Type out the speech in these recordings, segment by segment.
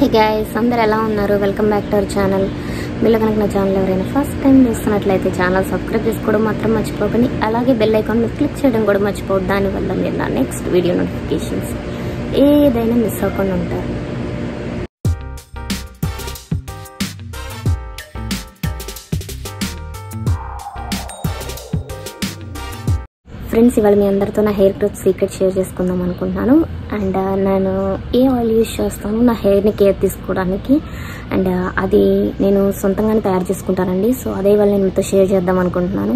hey guys అందరు ఎలా ఉన్నారు welcome back to our channel మీరు కనుక నా ఛానల్ ఎవరైనా ఫస్ట్ టైం చూస్తున్నట్లయితే ఛానల్ సబ్స్క్రైబ్ చేసుకోవడం మాత్రం మర్చిపోకండి అలాగే బెల్ ఐకాన్ మీద క్లిక్ చేయడం కూడా మర్చిపోవద్దు దానివల్ల మీరు నా నెక్స్ట్ వీడియో నోటిఫికేషన్స్ ఏదైనా మిస్ అవ్వకుండా ఉంటారు ఫ్రెండ్స్ ఇవాళ మీ అందరితో నా హెయిర్ గ్రోత్ సీక్రెట్ షేర్ చేసుకుందాం అనుకుంటున్నాను అండ్ నేను ఏ ఆయిల్ యూజ్ చేస్తాను నా హెయిర్ని కేర్ తీసుకోవడానికి అండ్ అది నేను సొంతంగానే తయారు చేసుకుంటానండి సో అదే ఇవాళ నేను మీతో షేర్ చేద్దాం అనుకుంటున్నాను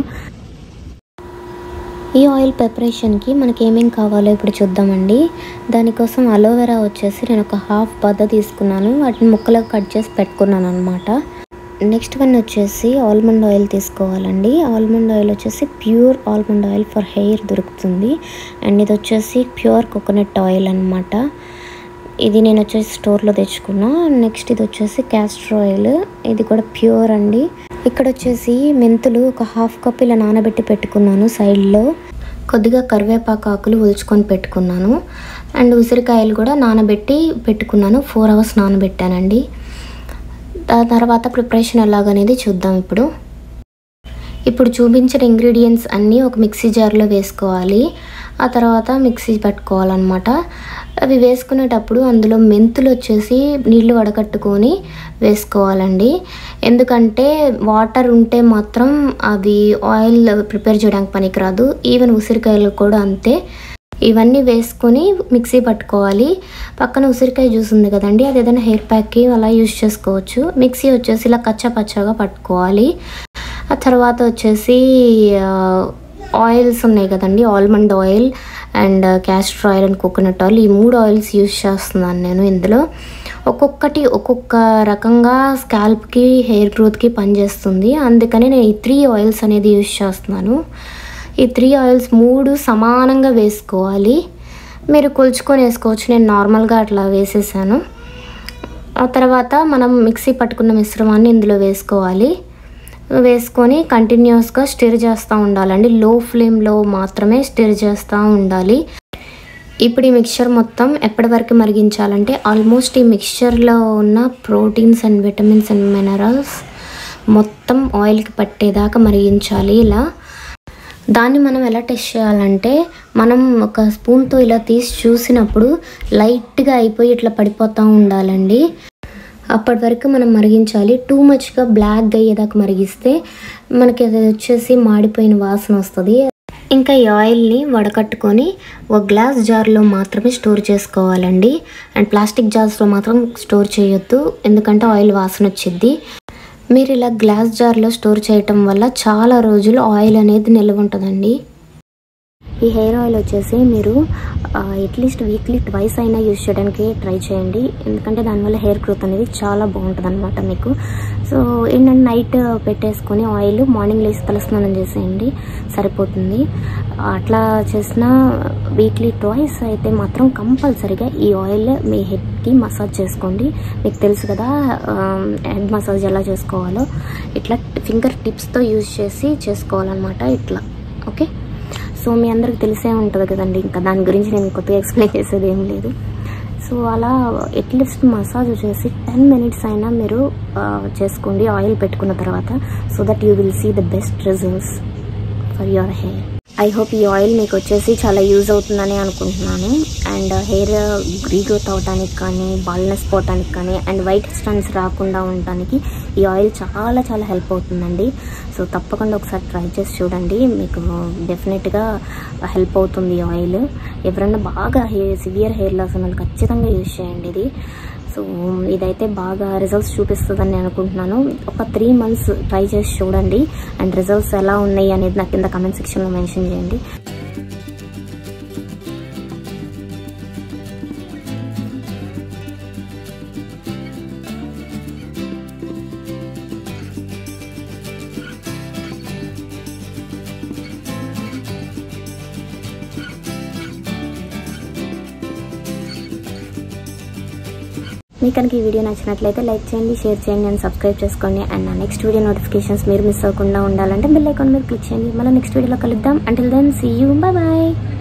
ఈ ఆయిల్ ప్రిపరేషన్కి మనకి ఏమేం కావాలో ఇప్పుడు చూద్దామండి దానికోసం అలోవెరా వచ్చేసి నేను ఒక హాఫ్ బద్ద తీసుకున్నాను వాటిని ముక్కలకు కట్ చేసి పెట్టుకున్నాను అనమాట నెక్స్ట్ వన్ వచ్చేసి ఆల్మండ్ ఆయిల్ తీసుకోవాలండి ఆల్మండ్ ఆయిల్ వచ్చేసి pure almond oil for hair దొరుకుతుంది అండ్ ఇది వచ్చేసి ప్యూర్ కోకోనట్ ఆయిల్ అనమాట ఇది నేను వచ్చేసి స్టోర్లో తెచ్చుకున్నా నెక్స్ట్ ఇది వచ్చేసి క్యాస్టర్ ఆయిల్ ఇది కూడా ప్యూర్ అండి ఇక్కడ వచ్చేసి మెంతులు ఒక హాఫ్ కప్ ఇలా నానబెట్టి పెట్టుకున్నాను సైడ్లో కొద్దిగా కరివేపాకు ఆకులు ఒలుచుకొని పెట్టుకున్నాను అండ్ ఉసిరికాయలు కూడా నానబెట్టి పెట్టుకున్నాను ఫోర్ అవర్స్ నానబెట్టానండి ఆ తర్వాత ప్రిపరేషన్ ఎలాగనేది చూద్దాం ఇప్పుడు ఇప్పుడు చూపించిన ఇంగ్రీడియంట్స్ అన్నీ ఒక మిక్సీ జార్లో వేసుకోవాలి ఆ తర్వాత మిక్సీ పట్టుకోవాలన్నమాట అవి వేసుకునేటప్పుడు అందులో మెంతులు వచ్చేసి నీళ్లు వడకట్టుకొని వేసుకోవాలండి ఎందుకంటే వాటర్ ఉంటే మాత్రం అవి ఆయిల్ ప్రిపేర్ చేయడానికి పనికిరాదు ఈవెన్ ఉసిరికాయలు కూడా అంతే ఇవన్నీ వేసుకొని మిక్సీ పట్టుకోవాలి పక్కన ఉసిరికాయ జ్యూస్ ఉంది కదండి అది ఏదైనా హెయిర్ ప్యాక్కి అలా యూజ్ చేసుకోవచ్చు మిక్సీ వచ్చేసి ఇలా కచ్చా పచ్చగా పట్టుకోవాలి ఆ తర్వాత వచ్చేసి ఆయిల్స్ ఉన్నాయి కదండి almond oil and castor oil and coconut oil ఈ మూడు ఆయిల్స్ యూజ్ చేస్తున్నాను నేను ఇందులో ఒక్కొక్కటి ఒక్కొక్క రకంగా స్కాల్ప్కి హెయిర్ గ్రోత్కి పనిచేస్తుంది అందుకని నేను ఈ త్రీ ఆయిల్స్ అనేది యూజ్ చేస్తున్నాను ఈ త్రీ ఆయిల్స్ మూడు సమానంగా వేసుకోవాలి మీరు కొలుచుకొని వేసుకోవచ్చు నేను నార్మల్గా అట్లా వేసేసాను ఆ తర్వాత మనం మిక్సీ పట్టుకున్న మిశ్రమాన్ని ఇందులో వేసుకోవాలి వేసుకొని కంటిన్యూస్గా స్టిర్ చేస్తూ ఉండాలండి లో ఫ్లేమ్లో మాత్రమే స్టిర్ చేస్తూ ఉండాలి ఇప్పుడు ఈ మిక్చర్ మొత్తం ఎప్పటి వరకు మరిగించాలంటే ఆల్మోస్ట్ ఈ మిక్చర్లో ఉన్న proteins and vitamins and minerals మొత్తం ఆయిల్కి పట్టేదాకా మరిగించాలి ఇలా దాన్ని మనం ఎలా టెస్ట్ చేయాలంటే మనం ఒక స్పూన్తో ఇలా తీసి చూసినప్పుడు లైట్గా అయిపోయి ఇట్లా పడిపోతూ ఉండాలండి అప్పటి వరకు మనం మరిగించాలి టూ మచ్గా బ్లాక్ అయ్యేదాకా మరిగిస్తే మనకి అది వచ్చేసి మాడిపోయిన వాసన వస్తుంది ఇంకా ఈ ఆయిల్ని వడకట్టుకొని ఒక గ్లాస్ జార్లో మాత్రమే స్టోర్ చేసుకోవాలండి అండ్ ప్లాస్టిక్ జార్స్లో మాత్రం స్టోర్ చేయొద్దు ఎందుకంటే ఆయిల్ వాసన వచ్చిద్ది మీరు ఇలా గ్లాస్ జార్లో స్టోర్ చేయటం వల్ల చాలా రోజులు ఆయిల్ అనేది నిల్వ ఉంటుందండి ఈ హెయిర్ ఆయిల్ వచ్చేసి మీరు అట్లీస్ట్ వీక్లీ ట్వైస్ అయినా యూజ్ చేయడానికి ట్రై చేయండి ఎందుకంటే దానివల్ల హెయిర్ గ్రోత్ అనేది చాలా బాగుంటుంది అనమాట మీకు సో ఏంటంటే నైట్ పెట్టేసుకొని ఆయిల్ మార్నింగ్ లేచి తలస్నానం చేసేయండి సరిపోతుంది అట్లా చేసిన వీక్లీ ట్వైస్ అయితే మాత్రం కంపల్సరీగా ఈ ఆయిల్ మీ హెడ్కి మసాజ్ చేసుకోండి మీకు తెలుసు కదా హెడ్ మసాజ్ ఎలా చేసుకోవాలో ఇట్లా ఫింగర్ టిప్స్తో యూజ్ చేసి చేసుకోవాలన్నమాట ఇట్లా ఓకే సో మీ అందరికి తెలిసే ఉంటుంది కదండి ఇంకా దాని గురించి నేను కొత్తగా ఎక్స్ప్లెయిన్ చేసేది ఏం లేదు సో అలా అట్లీస్ట్ మసాజ్ చేసి టెన్ మినిట్స్ అయినా మీరు చేసుకోండి ఆయిల్ పెట్టుకున్న తర్వాత so that you will see the best results for your hair I hope ఈ ఆయిల్ మీకు వచ్చేసి చాలా యూజ్ అవుతుందని అనుకుంటున్నాను అండ్ హెయిర్ రీగ్రోత్ అవడానికి కానీ బాల్నెస్ పోవటానికి కానీ అండ్ వైట్ స్టన్స్ రాకుండా ఉండటానికి ఈ ఆయిల్ చాలా చాలా హెల్ప్ అవుతుందండి సో తప్పకుండా ఒకసారి ట్రై చేసి చూడండి మీకు డెఫినెట్గా హెల్ప్ అవుతుంది ఈ ఆయిల్ ఎవరైనా బాగా హెయిర్ సివియర్ హెయిర్ లాస్ ఉన్న ఖచ్చితంగా యూజ్ చేయండి ఇది సో ఇదైతే బాగా రిజల్ట్స్ చూపిస్తుందని నేను అనుకుంటున్నాను ఒక త్రీ మంత్స్ ట్రై చేసి చూడండి అండ్ రిజల్ట్స్ ఎలా ఉన్నాయి అనేది నాకు కింద కమెంట్ సెక్షన్లో మెన్షన్ చేయండి మీకు కనుక ఈ వీడియో నచ్చినట్లయితే లైక్ చేయండి షేర్ చేయండి అండ్ సబ్స్క్రైబ్ చేసుకోండి అండ్ నా నెక్స్ట్ వీడియో నోటిఫికేషన్స్ మీరు మిస్ అవ్వకుండా ఉండాలంటే బెల్ ఐకాన్ మీద క్లిక్ చేయండి మళ్ళీ నెక్స్ట్ వీడియోలో కలుద్దాం until then see you bye bye